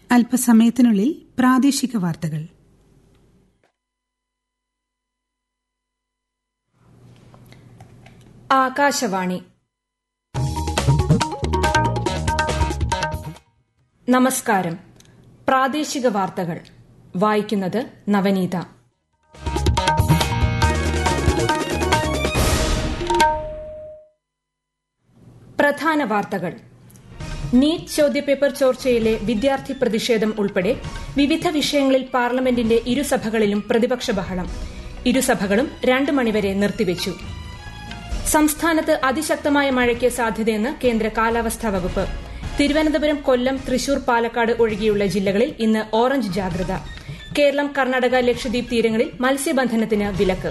അല്പസമയത്തിനുള്ളിൽ പ്രാദേശിക വാർത്തകൾ ആകാശവാണി നമസ്കാരം പ്രാദേശിക വാർത്തകൾ വായിക്കുന്നത് നവനീത പ്രധാന വാർത്തകൾ നീറ്റ് ചോദ്യപേപ്പർ ചോർച്ചയിലെ വിദ്യാർത്ഥി പ്രതിഷേധം ഉൾപ്പെടെ വിവിധ വിഷയങ്ങളിൽ പാർലമെന്റിന്റെ ഇരുസഭകളിലും പ്രതിപക്ഷ ബഹളം ഇരുസഭകളും രണ്ട് മണിവരെ നിർത്തിവച്ചു സംസ്ഥാനത്ത് അതിശക്തമായ മഴയ്ക്ക് സാധ്യതയെന്ന് കേന്ദ്ര കാലാവസ്ഥാ വകുപ്പ് തിരുവനന്തപുരം കൊല്ലം തൃശൂർ പാലക്കാട് ഒഴികെയുള്ള ജില്ലകളിൽ ഇന്ന് ഓറഞ്ച് ജാഗ്രത കേരളം കർണാടക ലക്ഷദ്വീപ് തീരങ്ങളിൽ മത്സ്യബന്ധനത്തിന് വിലക്ക്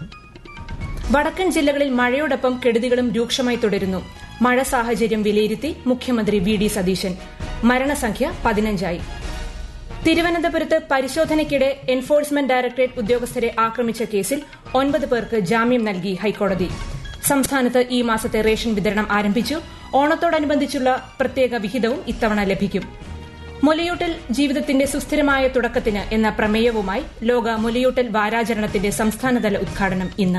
വടക്കൻ ജില്ലകളിൽ മഴയോടൊപ്പം കെടുതികളും രൂക്ഷമായി തുടരുന്നു മഴ സാഹചര്യം വിലയിരുത്തി മുഖ്യമന്ത്രി വി ഡി സതീശൻ മരണസംഖ്യ പതിനഞ്ചായി തിരുവനന്തപുരത്ത് പരിശോധനയ്ക്കിടെ എൻഫോഴ്സ്മെന്റ് ഡയറക്ടറേറ്റ് ഉദ്യോഗസ്ഥരെ ആക്രമിച്ച കേസിൽ ഒൻപത് പേർക്ക് ജാമ്യം നൽകി ഹൈക്കോടതി സംസ്ഥാനത്ത് ഈ മാസത്തെ റേഷൻ വിതരണം ആരംഭിച്ചു ഓണത്തോടനുബന്ധിച്ചുള്ള പ്രത്യേക വിഹിതവും ഇത്തവണ ലഭിക്കും മുലയൂട്ടൽ ജീവിതത്തിന്റെ സുസ്ഥിരമായ തുടക്കത്തിന് എന്ന പ്രമേയവുമായി ലോക മുലയൂട്ടൽ വാരാചരണത്തിന്റെ സംസ്ഥാനതല ഉദ്ഘാടനം ഇന്ന്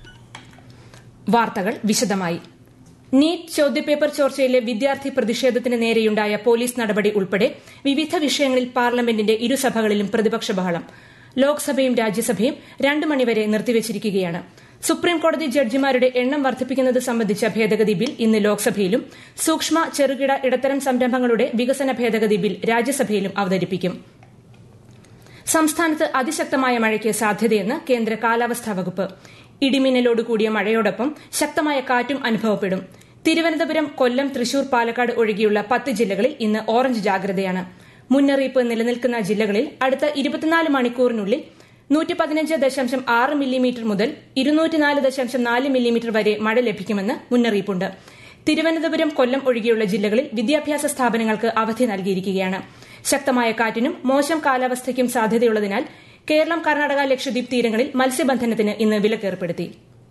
വാർത്തകൾ വിശദമായി നീറ്റ് ചോദ്യപേപ്പർ ചോർച്ചയിലെ വിദ്യാർത്ഥി പ്രതിഷേധത്തിന് നേരെയുണ്ടായ പോലീസ് നടപടി ഉൾപ്പെടെ വിവിധ വിഷയങ്ങളിൽ പാർലമെന്റിന്റെ ഇരുസഭകളിലും പ്രതിപക്ഷ ബഹളം ലോക്സഭയും രാജ്യസഭയും രണ്ട് മണിവരെ നിർത്തിവച്ചിരിക്കുകയാണ് സുപ്രീംകോടതി ജഡ്ജിമാരുടെ എണ്ണം വർദ്ധിപ്പിക്കുന്നത് സംബന്ധിച്ച ഭേദഗതി ബിൽ ഇന്ന് ലോക്സഭയിലും സൂക്ഷ്മ ചെറുകിട ഇടത്തരം സംരംഭങ്ങളുടെ വികസന ഭേദഗതി ബിൽ രാജ്യസഭയിലും അവതരിപ്പിക്കും സംസ്ഥാനത്ത് അതിശക്തമായ മഴയ്ക്ക് സാധ്യതയെന്ന് കേന്ദ്ര കാലാവസ്ഥാ വകുപ്പ് ഇടിമിന്നലോട് കൂടിയ മഴയോടൊപ്പം ശക്തമായ കാറ്റും അനുഭവപ്പെടും തിരുവനന്തപുരം കൊല്ലം തൃശൂർ പാലക്കാട് ഒഴികെയുള്ള പത്ത് ജില്ലകളിൽ ഇന്ന് ഓറഞ്ച് ജാഗ്രതയാണ് മുന്നറിയിപ്പ് നിലനിൽക്കുന്ന ജില്ലകളിൽ അടുത്ത ഇരുപത്തിനാല് മണിക്കൂറിനുള്ളിൽ നൂറ്റി പതിനഞ്ച് ദശാംശം ആറ് മില്ലിമീറ്റർ മുതൽ ഇരുന്നൂറ്റിനാല് ദശാംശം നാല് മില്ലിമീറ്റർ വരെ മഴ ലഭിക്കുമെന്ന് മുന്നറിയിപ്പുണ്ട് തിരുവനന്തപുരം കൊല്ലം ഒഴികെയുള്ള ജില്ലകളിൽ വിദ്യാഭ്യാസ സ്ഥാപനങ്ങൾക്ക് അവധി നൽകിയിരിക്കുകയാണ് ശക്തമായ കാറ്റിനും മോശം കാലാവസ്ഥയ്ക്കും സാധ്യതയുള്ളതിനാൽ കേരളം കർണാടക ലക്ഷദ്വീപ് തീരങ്ങളിൽ മത്സ്യബന്ധനത്തിന് ഇന്ന് വിലക്കേർപ്പെടുത്തി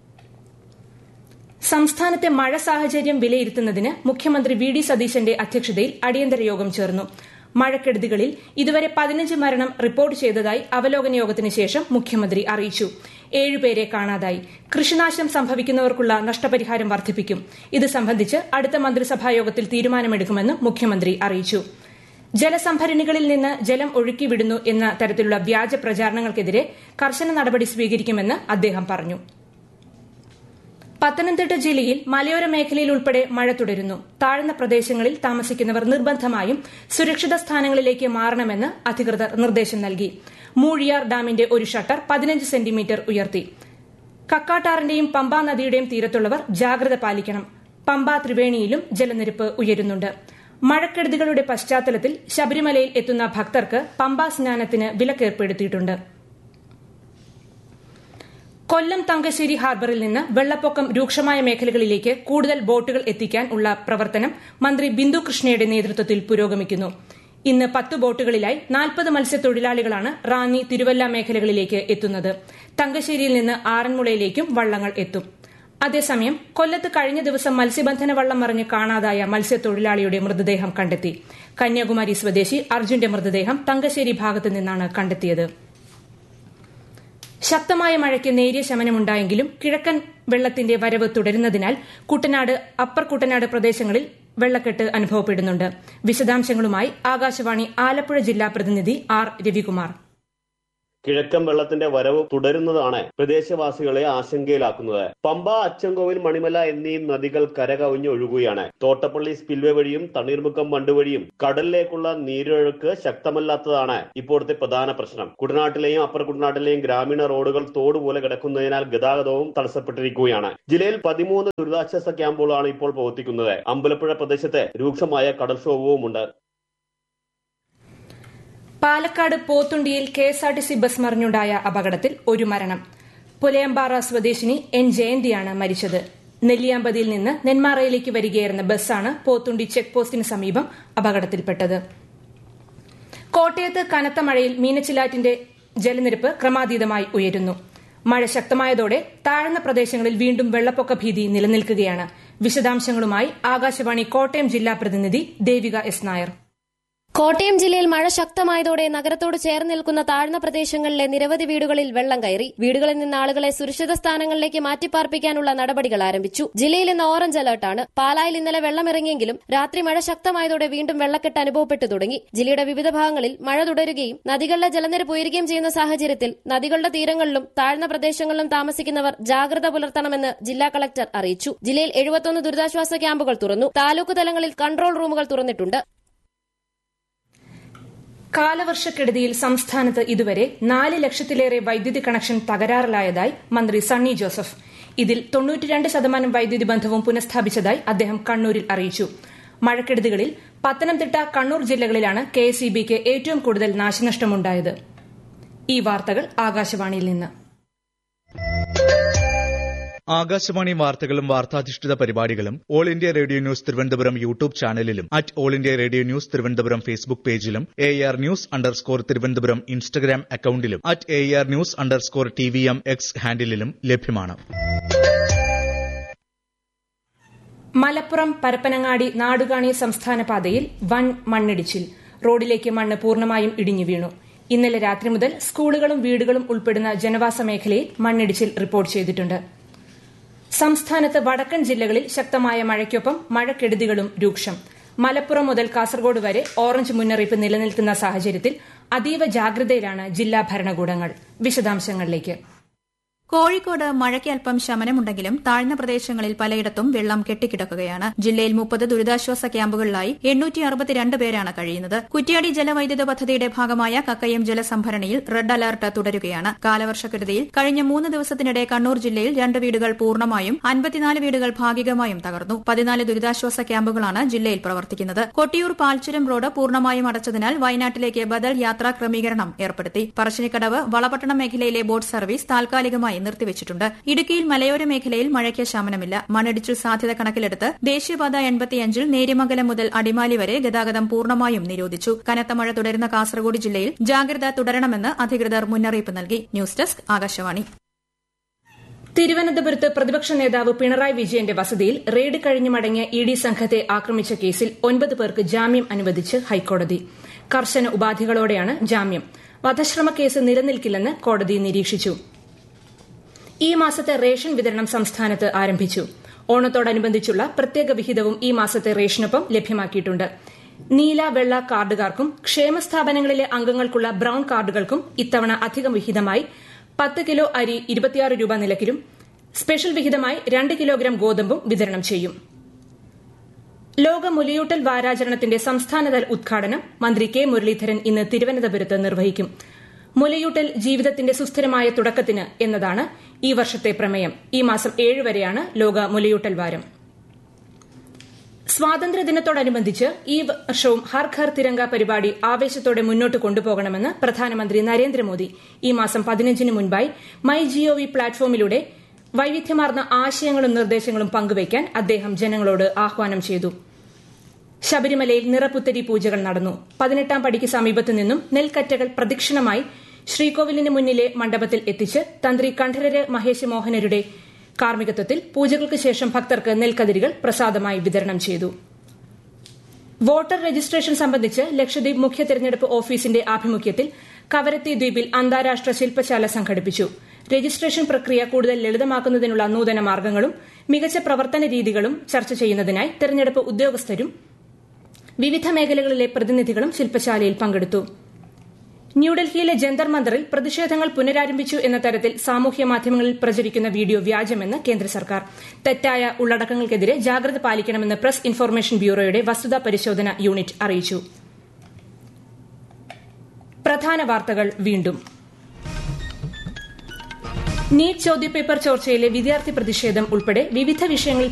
സംസ്ഥാനത്തെ മഴ സാഹചര്യം വിലയിരുത്തുന്നതിന് മുഖ്യമന്ത്രി വി ഡി സതീശന്റെ അധ്യക്ഷതയിൽ അടിയന്തര യോഗം ചേർന്നു മഴക്കെടുതികളിൽ ഇതുവരെ പതിനഞ്ച് മരണം റിപ്പോർട്ട് ചെയ്തതായി അവലോകന യോഗത്തിന് ശേഷം മുഖ്യമന്ത്രി അറിയിച്ചു ഏഴുപേരെ കാണാതായി കൃഷിനാശം സംഭവിക്കുന്നവർക്കുള്ള നഷ്ടപരിഹാരം വർദ്ധിപ്പിക്കും ഇത് സംബന്ധിച്ച് അടുത്ത മന്ത്രിസഭാ യോഗത്തിൽ തീരുമാനമെടുക്കുമെന്ന് മുഖ്യമന്ത്രി അറിയിച്ചു ജലസംഭരണികളിൽ നിന്ന് ജലം ഒഴുക്കിവിടുന്നു എന്ന തരത്തിലുള്ള വ്യാജ പ്രചാരണങ്ങൾക്കെതിരെ കർശന നടപടി സ്വീകരിക്കുമെന്ന് അദ്ദേഹം പറഞ്ഞു പത്തനംതിട്ട ജില്ലയിൽ മലയോര മേഖലയിൽ ഉൾപ്പെടെ മഴ തുടരുന്നു താഴ്ന്ന പ്രദേശങ്ങളിൽ താമസിക്കുന്നവർ നിർബന്ധമായും സുരക്ഷിത സ്ഥാനങ്ങളിലേക്ക് മാറണമെന്ന് അധികൃതർ നിർദ്ദേശം നൽകി മൂഴിയാർ ഡാമിന്റെ ഒരു ഷട്ടർ പതിനഞ്ച് സെന്റിമീറ്റർ ഉയർത്തി കക്കാട്ടാറിന്റെയും പമ്പാ നദിയുടെയും തീരത്തുള്ളവർ ജാഗ്രത പാലിക്കണം പമ്പ ത്രിവേണിയിലും ജലനിരപ്പ് ഉയരുന്നുണ്ട് മഴക്കെടുതികളുടെ പശ്ചാത്തലത്തിൽ ശബരിമലയിൽ എത്തുന്ന ഭക്തർക്ക് പമ്പാ സ്നാനത്തിന് വിലക്കേർപ്പെടുത്തിയിട്ടുണ്ട് കൊല്ലം തങ്കശ്ശേരി ഹാർബറിൽ നിന്ന് വെള്ളപ്പൊക്കം രൂക്ഷമായ മേഖലകളിലേക്ക് കൂടുതൽ ബോട്ടുകൾ എത്തിക്കാൻ ഉള്ള പ്രവർത്തനം മന്ത്രി ബിന്ദു കൃഷ്ണയുടെ നേതൃത്വത്തിൽ പുരോഗമിക്കുന്നു ഇന്ന് പത്ത് ബോട്ടുകളിലായി നാൽപ്പത് മത്സ്യത്തൊഴിലാളികളാണ് റാന്നി തിരുവല്ല മേഖലകളിലേക്ക് എത്തുന്നത് തങ്കശ്ശേരിയിൽ നിന്ന് ആറന്മുളയിലേക്കും വള്ളങ്ങൾ എത്തും അതേസമയം കൊല്ലത്ത് കഴിഞ്ഞ ദിവസം മത്സ്യബന്ധന വള്ളം മറിഞ്ഞ് കാണാതായ മത്സ്യത്തൊഴിലാളിയുടെ മൃതദേഹം കണ്ടെത്തി കന്യാകുമാരി സ്വദേശി അർജുന്റെ മൃതദേഹം തങ്കശ്ശേരി ഭാഗത്തു നിന്നാണ് കണ്ടെത്തിയത് ശക്തമായ മഴയ്ക്ക് നേരിയ ശമനമുണ്ടായെങ്കിലും കിഴക്കൻ വെള്ളത്തിന്റെ വരവ് തുടരുന്നതിനാൽ കുട്ടനാട് അപ്പർ കുട്ടനാട് പ്രദേശങ്ങളിൽ വെള്ളക്കെട്ട് അനുഭവപ്പെടുന്നുണ്ട് വിശദാംശങ്ങളുമായി ആകാശവാണി ആലപ്പുഴ ജില്ലാ പ്രതിനിധി ആർ രവികുമാർ കിഴക്കൻ വെള്ളത്തിന്റെ വരവ് തുടരുന്നതാണ് പ്രദേശവാസികളെ ആശങ്കയിലാക്കുന്നത് പമ്പ അച്ചൻകോവിൽ മണിമല എന്നീ നദികൾ കരകവിഞ്ഞ് ഒഴുകുകയാണ് തോട്ടപ്പള്ളി സ്പിൽവേ വഴിയും തണ്ണീർമുക്കം ബണ്ട് വഴിയും കടലിലേക്കുള്ള നീരൊഴുക്ക് ശക്തമല്ലാത്തതാണ് ഇപ്പോഴത്തെ പ്രധാന പ്രശ്നം കുട്ടനാട്ടിലെയും അപ്പർ കുട്ടനാട്ടിലെയും ഗ്രാമീണ റോഡുകൾ തോടുപോലെ കിടക്കുന്നതിനാൽ ഗതാഗതവും തടസ്സപ്പെട്ടിരിക്കുകയാണ് ജില്ലയിൽ പതിമൂന്ന് ദുരിതാശ്വാസ ക്യാമ്പുകളാണ് ഇപ്പോൾ പ്രവർത്തിക്കുന്നത് അമ്പലപ്പുഴ പ്രദേശത്ത് രൂക്ഷമായ കടൽക്ഷോഭവുമുണ്ട് പാലക്കാട് പോത്തുണ്ടിയിൽ K S R T C bus മറിഞ്ഞുണ്ടായ അപകടത്തിൽ ഒരു മരണം പുലയമ്പാറ സ്വദേശിനി എൻ ജയന്തിയാണ് മരിച്ചത് നെല്ലിയാമ്പതിയിൽ നിന്ന് നെന്മാറയിലേക്ക് വരികയായിരുന്ന ബസ്സാണ് പോത്തുണ്ടി ചെക്ക് പോസ്റ്റിന് സമീപം അപകടത്തിൽപ്പെട്ടത് കോട്ടയത്ത് കനത്ത മഴയിൽ മീനച്ചിലാറ്റിന്റെ ജലനിരപ്പ് ക്രമാതീതമായി ഉയരുന്നു മഴ ശക്തമായതോടെ താഴ്ന്ന പ്രദേശങ്ങളിൽ വീണ്ടും വെള്ളപ്പൊക്ക ഭീതി നിലനിൽക്കുകയാണ് വിശദാംശങ്ങളുമായി ആകാശവാണി കോട്ടയം ജില്ലാ പ്രതിനിധി ദേവിക എസ് നായർ കോട്ടയം ജില്ലയിൽ മഴ ശക്തമായതോടെ നഗരത്തോട് ചേർന്ന് നിൽക്കുന്ന താഴ്ന്ന പ്രദേശങ്ങളിലെ നിരവധി വീടുകളിൽ വെള്ളം കയറി വീടുകളിൽ നിന്ന് ആളുകളെ സുരക്ഷിത സ്ഥാനങ്ങളിലേക്ക് മാറ്റിപ്പാർപ്പിക്കാനുള്ള നടപടികൾ ആരംഭിച്ചു ജില്ലയിൽ ഇന്ന് ഓറഞ്ച് അലർട്ടാണ് പാലായിൽ ഇന്നലെ വെള്ളമിറങ്ങിയെങ്കിലും രാത്രി മഴ ശക്തമായതോടെ വീണ്ടും വെള്ളക്കെട്ട് അനുഭവപ്പെട്ടു തുടങ്ങി ജില്ലയുടെ വിവിധ ഭാഗങ്ങളിൽ മഴ തുടരുകയും നദികളിലെ ജലനിരപ്പ് ഉയരുകയും ചെയ്യുന്ന സാഹചര്യത്തിൽ നദികളുടെ തീരങ്ങളിലും താഴ്ന്ന പ്രദേശങ്ങളിലും താമസിക്കുന്നവർ ജാഗ്രത പുലർത്തണമെന്ന് ജില്ലാ കളക്ടർ അറിയിച്ചു ജില്ലയിൽ എഴുപത്തൊന്ന് ദുരിതാശ്വാസ ക്യാമ്പുകൾ തുറന്നു താലൂക്ക് തലങ്ങളിൽ കൺട്രോൾ റൂമുകൾ തുറന്നിട്ടുണ്ട് കാലവർഷക്കെടുതിയിൽ സംസ്ഥാനത്ത് ഇതുവരെ നാല് ലക്ഷത്തിലേറെ വൈദ്യുതി കണക്ഷൻ തകരാറിലായതായി മന്ത്രി സണ്ണി ജോസഫ് ഇതിൽ തൊണ്ണൂറ്റിരണ്ട് ശതമാനം വൈദ്യുതി ബന്ധവും പുനഃസ്ഥാപിച്ചതായി അദ്ദേഹം കണ്ണൂരിൽ അറിയിച്ചു മഴക്കെടുതികളിൽ പത്തനംതിട്ട കണ്ണൂർ ജില്ലകളിലാണ് കെ എസ് ഏറ്റവും കൂടുതൽ നാശനഷ്ടമുണ്ടായത് ഈ വാർത്തകൾ ആകാശവാണിയിൽ നിന്ന് ആകാശവാണി വാർത്തകളും വാർത്താധിഷ്ഠിത പരിപാടികളും All India Radio News Thiruvananthapuram YouTube ചാനലിലും at All India Radio News Thiruvananthapuram Facebook പേജിലും A R news underscore Thiruvananthapuram Instagram അക്കൌണ്ടിലും at A R news underscore T V M X ഹാൻഡിലും ലഭ്യമാണ് മലപ്പുറം പരപ്പനങ്ങാടി നാടുകാണി സംസ്ഥാന പാതയിൽ വൻ മണ്ണിടിച്ചിൽ റോഡിലേക്ക് മണ്ണ് പൂർണ്ണമായും ഇടിഞ്ഞു വീണു ഇന്നലെ രാത്രി മുതൽ സ്കൂളുകളും വീടുകളും ഉൾപ്പെടുന്ന ജനവാസ മേഖലയിൽ മണ്ണിടിച്ചിൽ റിപ്പോർട്ട് ചെയ്തിട്ടുണ്ട് സംസ്ഥാനത്ത് വടക്കൻ ജില്ലകളിൽ ശക്തമായ മഴയ്ക്കൊപ്പം മഴക്കെടുതികളും രൂക്ഷം മലപ്പുറം മുതൽ കാസർഗോഡ് വരെ ഓറഞ്ച് മുന്നറിയിപ്പ് നിലനിൽക്കുന്ന സാഹചര്യത്തിൽ അതീവ ജാഗ്രതയിലാണ് ജില്ലാ ഭരണകൂടങ്ങൾ വിശദാംശങ്ങളിലേക്ക് കോഴിക്കോട് മഴയ്ക്ക് അല്പം ശമനമുണ്ടെങ്കിലും താഴ്ന്ന പ്രദേശങ്ങളിൽ പലയിടത്തും വെള്ളം കെട്ടിക്കിടക്കുകയാണ് ജില്ലയിൽ മുപ്പത് ദുരിതാശ്വാസ ക്യാമ്പുകളിലായി എണ്ണൂറ്റി അറുപത്തിരണ്ട് പേരാണ് കഴിയുന്നത് കുറ്റ്യാടി ജലവൈദ്യുത പദ്ധതിയുടെ ഭാഗമായ കക്കയം ജലസംഭരണിയിൽ റെഡ് അലർട്ട് തുടരുകയാണ് കാലവർഷക്കെടുതിയിൽ കഴിഞ്ഞ മൂന്ന് ദിവസത്തിനിടെ കണ്ണൂർ ജില്ലയിൽ രണ്ട് വീടുകൾ പൂർണ്ണമായും അൻപത്തിനാല് വീടുകൾ ഭാഗികമായും തകർന്നു പതിനാല് ദുരിതാശ്വാസ ക്യാമ്പുകളാണ് ജില്ലയിൽ പ്രവർത്തിക്കുന്നത് കൊട്ടിയൂർ പാൽച്ചുരം റോഡ് പൂർണ്ണമായും അടച്ചതിനാൽ വയനാട്ടിലേക്ക് ബദൽ യാത്രാ ക്രമീകരണം ഏർപ്പെടുത്തി പറശ്ശിനിക്കടവ് വളപട്ടണം മേഖലയിലെ ബോട്ട് സർവീസ് താൽക്കാലികമായി നിർത്തിവച്ചിട്ടുണ്ട് ഇടുക്കിയിൽ മലയോര മേഖലയിൽ മഴയ്ക്ക് ശമനമില്ല മണ്ണിടിച്ചിൽ സാധ്യത കണക്കിലെടുത്ത് ദേശീയപാത എൺപത്തിയഞ്ചിൽ നേര്യമംഗലം മുതൽ അടിമാലി വരെ ഗതാഗതം പൂർണ്ണമായും നിരോധിച്ചു കനത്ത മഴ തുടരുന്ന കാസർഗോഡ് ജില്ലയിൽ ജാഗ്രത തുടരണമെന്ന് അധികൃതർ മുന്നറിയിപ്പ് നൽകി ന്യൂസ് ഡെസ്ക് ആകാശവാണി തിരുവനന്തപുരത്ത് പ്രതിപക്ഷ നേതാവ് പിണറായി വിജയന്റെ വസതിയിൽ റെയ്ഡ് കഴിഞ്ഞു മടങ്ങിയ ഇ ഡി സംഘത്തെ ആക്രമിച്ച കേസിൽ ഒൻപത് പേർക്ക് ജാമ്യം അനുവദിച്ച് ഹൈക്കോടതി കർശന ഉപാധികളോടെയാണ് ജാമ്യം വധശ്രമ കേസ് നിലനിൽക്കില്ലെന്ന് കോടതി നിരീക്ഷിച്ചു ഈ മാസത്തെ റേഷൻ വിതരണം സംസ്ഥാനത്ത് ആരംഭിച്ചു ഓണത്തോടനുബന്ധിച്ചുള്ള പ്രത്യേക വിഹിതവും ഈ മാസത്തെ റേഷനൊപ്പം ലഭ്യമാക്കിയിട്ടുണ്ട് നീല വെള്ള കാർഡുകാർക്കും ക്ഷേമസ്ഥാപനങ്ങളിലെ അംഗങ്ങൾക്കുള്ള ബ്രൌൺ കാർഡുകൾക്കും ഇത്തവണ അധിക വിഹിതമായി പത്ത് കിലോ അരി ഇരുപത്തിയാറ് രൂപ നിലക്കിലും സ്പെഷ്യൽ വിഹിതമായി രണ്ട് കിലോഗ്രാം ഗോതമ്പും വിതരണം ചെയ്യും ലോക മുലയൂട്ടൽ വാരാചരണത്തിന്റെ സംസ്ഥാനതല ഉദ്ഘാടനം മന്ത്രി കെ മുരളീധരൻ ഇന്ന് തിരുവനന്തപുരത്ത് നിർവഹിക്കും മുലയൂട്ടൽ ജീവിതത്തിന്റെ സുസ്ഥിരമായ തുടക്കത്തിന് എന്നതാണ് ഈ വർഷത്തെ പ്രമേയം ഈ മാസം ഏഴ് വരെയാണ് ലോക മുലയൂട്ടൽ വാരം സ്വാതന്ത്ര്യദിനത്തോടനുബന്ധിച്ച് ഈ വർഷവും ഹർ ഘർ തിരങ്ക പരിപാടി ആവേശത്തോടെ മുന്നോട്ട് കൊണ്ടുപോകണമെന്ന് പ്രധാനമന്ത്രി നരേന്ദ്രമോദി ഈ മാസം പതിനഞ്ചിന് മുൻപായി മൈ ജിഒവി പ്ലാറ്റ്ഫോമിലൂടെ വൈവിധ്യമാർന്ന ആശയങ്ങളും നിർദ്ദേശങ്ങളും പങ്കുവയ്ക്കാൻ അദ്ദേഹം ജനങ്ങളോട് ആഹ്വാനം ചെയ്തു ശബരിമലയിൽ നിറപുത്തരി പൂജകൾ നടന്നു പതിനെട്ടാം പടിക്ക് സമീപത്തു നിന്നും നെൽക്കറ്റകൾ പ്രദക്ഷിണമായി ശ്രീകോവിലിന് മുന്നിലെ മണ്ഡപത്തിൽ എത്തിച്ച് തന്ത്രി കണ്ഠരര് മഹേഷ് മോഹനരുടെ കാർമ്മികത്വത്തിൽ പൂജകൾക്ക് ശേഷം ഭക്തർക്ക് നെൽക്കതിരുകൾ പ്രസാദമായി വിതരണം ചെയ്തു വോട്ടർ രജിസ്ട്രേഷൻ സംബന്ധിച്ച് ലക്ഷദ്വീപ് മുഖ്യ തെരഞ്ഞെടുപ്പ് ഓഫീസിന്റെ ആഭിമുഖ്യത്തിൽ കവരത്തി ദ്വീപിൽ അന്താരാഷ്ട്ര ശില്പശാല സംഘടിപ്പിച്ചു രജിസ്ട്രേഷൻ പ്രക്രിയ കൂടുതൽ ലളിതമാക്കുന്നതിനുള്ള നൂതന മാർഗ്ഗങ്ങളും മികച്ച പ്രവർത്തന രീതികളും ചർച്ച ചെയ്യുന്നതിനായി തെരഞ്ഞെടുപ്പ് ഉദ്യോഗസ്ഥരും വിവിധ മേഖലകളിലെ പ്രതിനിധികളും ശില്പശാലയിൽ പങ്കെടുത്തു ന്യൂഡൽഹിയിലെ ജന്തർ മന്ദറിൽ പ്രതിഷേധങ്ങൾ പുനരാരംഭിച്ചു എന്ന തരത്തിൽ സാമൂഹ്യ മാധ്യമങ്ങളിൽ പ്രചരിക്കുന്ന വീഡിയോ വ്യാജമെന്ന് കേന്ദ്ര സർക്കാർ തെറ്റായ ഉള്ളടക്കങ്ങൾക്കെതിരെ ജാഗ്രത പാലിക്കണമെന്ന് പ്രസ് ഇൻഫർമേഷൻ ബ്യൂറോയുടെ വസ്തുതാ പരിശോധന യൂണിറ്റ് അറിയിച്ചു പ്രധാന വാർത്തകൾ വീണ്ടും നീറ്റ് ചോദ്യപേപ്പർ ചോർച്ചയിലെ വിദ്യാർത്ഥി പ്രതിഷേധം ഉൾപ്പെടെ വിവിധ വിഷയങ്ങളിൽ